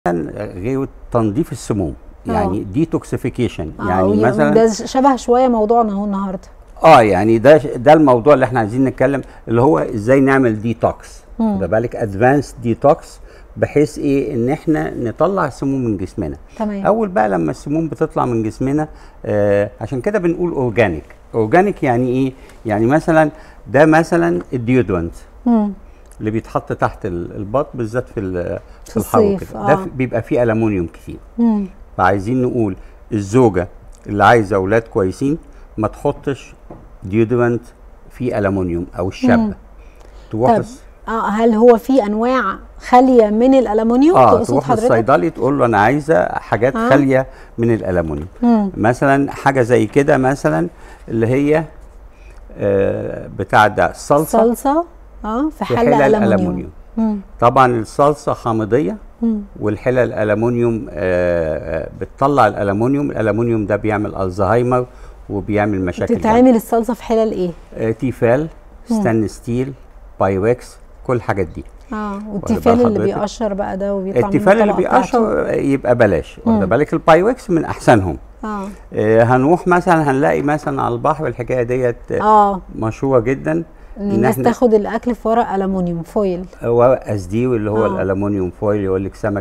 غير تنظيف السموم يعني ديتوكسيفيكيشن آه، يعني وي- مثلا ده شبه شويه موضوعنا اهو النهارده اه يعني ده ده الموضوع اللي احنا عايزين نتكلم اللي هو ازاي نعمل ديتوكس مم. خد بالك ادفانس ديتوكس بحيث ايه ان احنا نطلع السموم من جسمنا تمام اول بقى لما السموم بتطلع من جسمنا آه عشان كده بنقول اورجانيك اورجانيك يعني ايه يعني مثلا ده مثلا الديودرنت مم. اللي بيتحط تحت ال- البط بالذات في ال- في في الحر الصيف، كده آه. ده في- بيبقى فيه الومنيوم كتير مم. فعايزين نقول الزوجه اللي عايزه اولاد كويسين ما تحطش ديودرنت فيه الومنيوم او الشابه تروح طب الس- اه هل هو في انواع خاليه من الالومنيوم اه تقصد تروح حضرتك للصيدلي تقول له انا عايزه حاجات آه. خاليه من الالومنيوم مم. مثلا حاجه زي كده مثلا اللي هي آه بتاع ده الصلصه صلصه اه في في حله حلل الومنيوم الالومنيوم مم. طبعا الصلصه حامضيه مم. والحلل الالومنيوم آه آه، بتطلع الالومنيوم الالومنيوم ده بيعمل الزهايمر وبيعمل مشاكل جامدة. تتعمل الصلصه في حلل ايه آه تيفال ستان ستيل بايركس كل الحاجات دي اه بال والتيفال اللي حضرتك؟ بيقشر بقى ده وبيطلع من التيفال اللي الطبقة بتاعته. بيقشر يبقى بلاش مم. واخد بالك البايركس من احسنهم اه آه هنروح مثلا هنلاقي مثلا على البحر الحكايه ديت آه، اه مشهوره جدا ان الناس إحنا- تاخد الاكل في ورق الومنيوم فويل هو اسديو اللي هو آه. الالومنيوم فويل يقول لك سمك